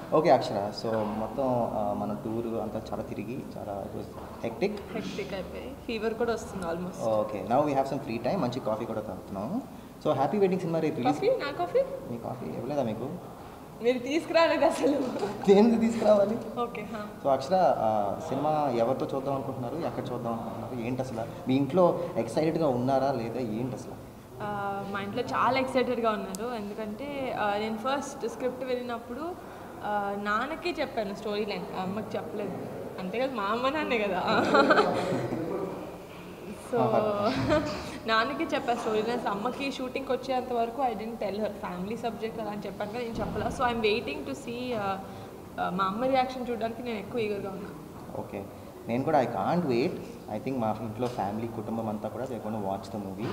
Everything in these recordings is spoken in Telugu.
ఓకే అక్షర సో మొత్తం ఆ, మన టూర్ అంతా చాలా తిరిగి చాలా హెక్టిక్ హెక్టిక్ అయిపోయి ఫీవర్ కూడా వస్తుంది almost okay now we have some free time మంచి కాఫీ కూడా తాగుతున్నాం సో హ్యాపీ వెడ్డింగ్ సినిమా రేపు రిలీజ్ కాఫీ నా కాఫీ మీ కాఫీ ఇవ్వలేదా మీకు మీరు తీసుకురాలేదు అసలు దేనికి తీసుకురావాలి ఓకే హా. సో అక్షర ఆ, సినిమా ఎవరితో చూద్దాం అనుకుంటున్నారు ఎక్కడ చూద్దాం అనుకుంటున్నారు ఏంటి అసలు మీ ఇంట్లో ఎక్సైటెడ్గా ఉన్నారా లేదా ఏంటి అసలు ఆ, మా ఇంట్లో చాలా ఎక్సైటెడ్గా ఉన్నారు ఎందుకంటే ఆ, నేను ఫస్ట్ స్క్రిప్ట్ వెళ్ళినప్పుడు ఆ, నాన్నకి చెప్పాను స్టోరీ లైన్ అమ్మకి చెప్పలేదు అంతే కదా మా అమ్మ నాన్నే కదా సో నాన్నకి చెప్పాను స్టోరీ లైన్స్ అమ్మకి షూటింగ్కి వచ్చేంత వరకు I didn't tell her family subject అలా అని చెప్పాను కదా నేను చెప్పలా so I'm waiting to see మా అమ్మ రియాక్షన్ చూడడానికి నేను ఎక్కువ ఈగర్గా ఉన్నాను ఓకే నేను కూడా I can't wait I think మా ఇంట్లో ఫ్యామిలీ కుటుంబం అంతా కూడా they gonna watch the movie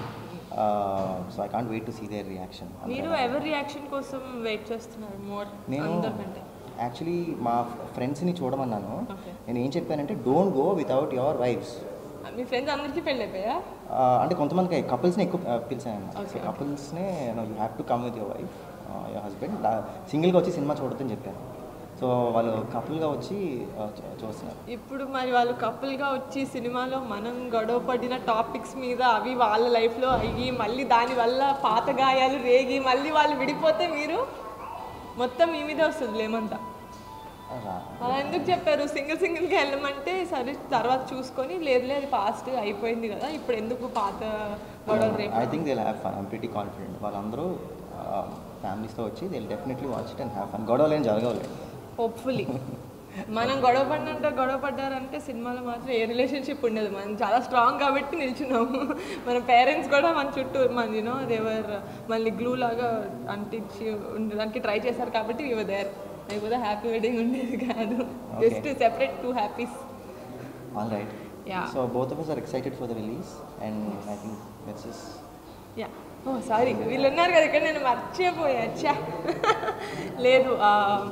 so I can't wait to see their reaction మీరు ఎవరి రియాక్షన్ కోసం వెయిట్ చేస్తున్నారు మోర్ నేను అందరికంటే యాక్చువల్లీ మా ఫ్రెండ్స్ని చూడమన్నాను Okay. నేను ఏం చెప్పానంటే don't go without your wives మీ ఫ్రెండ్స్ అందరికీ పెళ్ళి అయిపోయా అంటే కొంతమందికి కపుల్స్ని ఎక్కువ uh, పిలిచాను సో Okay. కపుల్స్నే you have to come with your wife your husband సింగిల్గా వచ్చి సినిమా చూడొద్దని చెప్పాను సో వాళ్ళు కపుల్గా వచ్చి uh, చూ- చూస్తున్నారు ఇప్పుడు మరి వాళ్ళు కపుల్గా వచ్చి సినిమాలో మనం గొడవ పడిన టాపిక్స్ మీద అవి వాళ్ళ లైఫ్లో అయ్యి మళ్ళీ దానివల్ల పాత గాయాలు రేగి మళ్ళీ వాళ్ళు విడిపోతే మీరు మొత్తం మీ మీదే వస్తుంది లేమంతా రా- అలా ఎందుకు చెప్పారు సింగిల్ సింగిల్గా వెళ్ళమంటే సరే తర్వాత చూసుకొని లేదు లేదు పాస్ట్ అయిపోయింది కదా ఇప్పుడు ఎందుకు పాత గొడవలు రేపు I think they have fun I'm pretty confident వాళ్ళందరూ ఫ్యామిలీస్తో వచ్చి they definitely watch it and have fun గొడవలు ఏం జరగవులే హోప్ఫుల్లీ మనం గొడవ పడినంత గొడవ పడ్డారంటే సినిమాలో మాత్రం ఏ రిలేషన్షిప్ ఉండదు మనం చాలా స్ట్రాంగ్ కాబట్టి నిల్చున్నాము మన పేరెంట్స్ కూడా మన చుట్టూ మన యూనో దేవర్ మళ్ళీ గ్లూ లాగా అంటించి ఉండడానికి ట్రై చేశారు కాబట్టి ఇవి దేర్ లేకపోతే హ్యాపీ వెడ్డింగ్ ఉండేది కాదు Okay. Just separate two happies all right Yeah. So both of us are excited for the release and I think that's is yeah oh sorry వీళ్ళు ఉన్నారు కదా ఇక్కడ నేను మర్చిపోయా ఛా లేదు ఆ,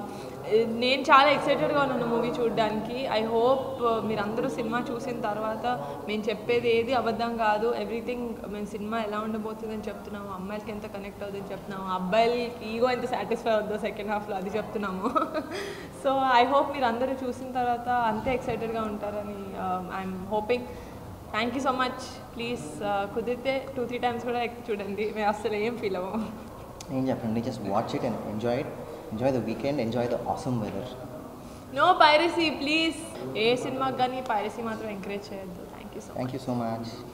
నేను చాలా ఎక్సైటెడ్గా ఉన్నాను మూవీ చూడడానికి ఐ హోప్ మీరందరూ సినిమా చూసిన తర్వాత మేము చెప్పేది ఏది అబద్ధం కాదు ఎవ్రీథింగ్ మేము సినిమా ఎలా ఉండబోతుందని చెప్తున్నాము అమ్మాయిలకి ఎంత కనెక్ట్ అవుతుందని చెప్తున్నాము అబ్బాయిలకి ఈగో ఎంత సాటిస్ఫై అవుతుందో సెకండ్ హాఫ్లో అది చెప్తున్నాము సో ఐ హోప్ మీరు అందరూ చూసిన తర్వాత అంతే ఎక్సైటెడ్గా ఉంటారని I'm hoping thank you so much please కుదిరితే టూ త్రీ టైమ్స్ కూడా ఎక్కి చూడండి మేము అసలు ఏం ఫీల్ అవ్వము ఏం చెప్పండి just watch it and enjoy it enjoy the weekend enjoy the awesome weather no piracy please ఏ సినిమాకి కానీ పైరసీ మాత్రం ఎంకరేజ్ చేయొద్దు thank you so much thank you so much